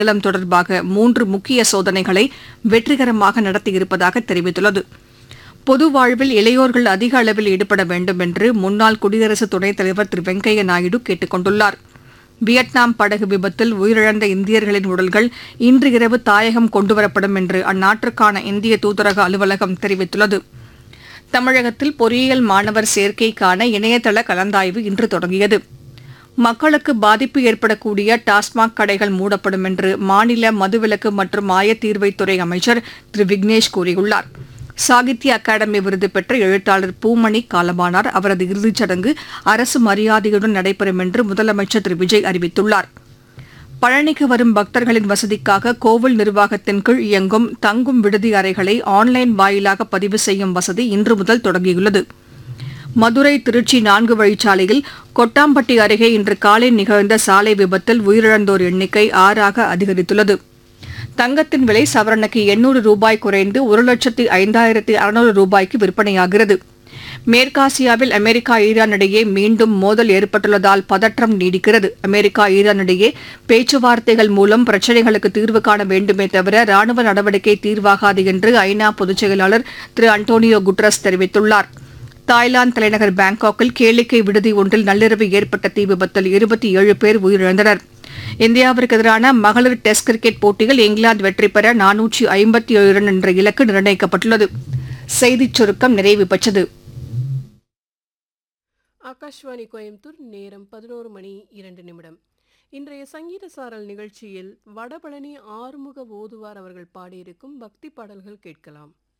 ஏலம் தொடர்பாக மூன்று முக்கிய சோதனைகளை வெற்றிகரமாக நடத்தியிருப்பதாக தெரிவித்துள்ளது பொது வாழ்வில் இளையோர்கள் அதிக அளவில் ஈடுபட வேண்டும் என்று முன்னாள் குடியரசு துணைத் தலைவர் திரு வெங்கையா நாயுடு கேட்டுக் கொண்டுள்ளார் வியட்நாம் படகு விபத்தில் உயிரிழந்த இந்தியர்களின் உடல்கள் இன்று இரவு தாயகம் கொண்டுவரப்படும் என்று அந்நாட்டிற்கான இந்திய தூதரக அலுவலகம் தெரிவித்துள்ளது தமிழகத்தில் பொறியியல் மாணவர் சேர்க்கைக்கான இணையதள கலந்தாய்வு இன்று தொடங்கியது மக்களுக்கு பாதிப்பு ஏற்படக்கூடிய டாஸ்மாக் கடைகள் மூடப்படும் என்று மாநில மதுவிலக்கு மற்றும் ஆயத்தீர்வைத்துறை அமைச்சர் திரு விக்னேஷ் கூறியுள்ளார் சாகித்ய அகாடமி விருது பெற்ற எழுத்தாளர் பூமணி காலமானார் அவரது இறுதிச் சடங்கு அரசு மரியாதையுடன் நடைபெறும் என்று முதலமைச்சர் திரு விஜய் அறிவித்துள்ளார் பழனிக்கு வரும் பக்தர்களின் வசதிக்காக கோவில் நிர்வாகத்தின் கீழ் இயங்கும் தங்கும் விடுதி அறைகளை ஆன்லைன் வாயிலாக பதிவு செய்யும் வசதி இன்று முதல் தொடங்கியுள்ளது மதுரை திருச்சி நான்கு வழிச்சாலையில் கொட்டாம்பட்டி அருகே இன்று காலை நிகழ்ந்த சாலை விபத்தில் உயிரிழந்தோர் எண்ணிக்கை ஆறாக அதிகரித்துள்ளது தங்கத்தின் விலை சவரனுக்கு எண்ணூறு ரூபாய் குறைந்து ஒரு லட்சத்து ஐந்தாயிரத்து அறுநூறு ரூபாய்க்கு விற்பனையாகிறது மேற்காசியாவில் அமெரிக்கா ஈரான் இடையே மீண்டும் மோதல் ஏற்பட்டுள்ளதால் பதற்றம் நீடிக்கிறது அமெரிக்கா ஈரான் இடையே பேச்சுவார்த்தைகள் மூலம் பிரச்சினைகளுக்கு தீர்வு காண வேண்டுமே தவிர ராணுவ நடவடிக்கை தீர்வாகாது என்று ஐநா பொதுச் செயலாளர் திரு அன்டோனியோ குட்ரஸ் தெரிவித்துள்ளார் தாய்லாந்து தலைநகர் பாங்காக்கில் கேளிக்கை விடுதி ஒன்றில் நள்ளிரவு ஏற்பட்ட தீ விபத்தில் இருபத்தி ஏழு பேர் உயிரிழந்தனர் இந்தியாவிற்கு எதிரான மகளிர் டெஸ்ட் கிரிக்கெட் போட்டியில் இங்கிலாந்து வெற்றி பெற நானூற்றி ஐம்பத்தி ஏழு ரன் என்ற இலக்கு நிர்ணயிக்கப்பட்டுள்ளது செய்திச் சுருக்கம் நிறைவு பெற்றது ஆகாஷ்வாணி கோயம்புத்தூர் நேரம் பதினோரு மணி இரண்டு நிமிடம் இன்றைய சங்கீத சாரல் நிகழ்ச்சியில் வடபழனி ஆறுமுக ஓதுவார் அவர்கள் பாடியிருக்கும் பக்தி பாடல்கள் கேட்கலாம்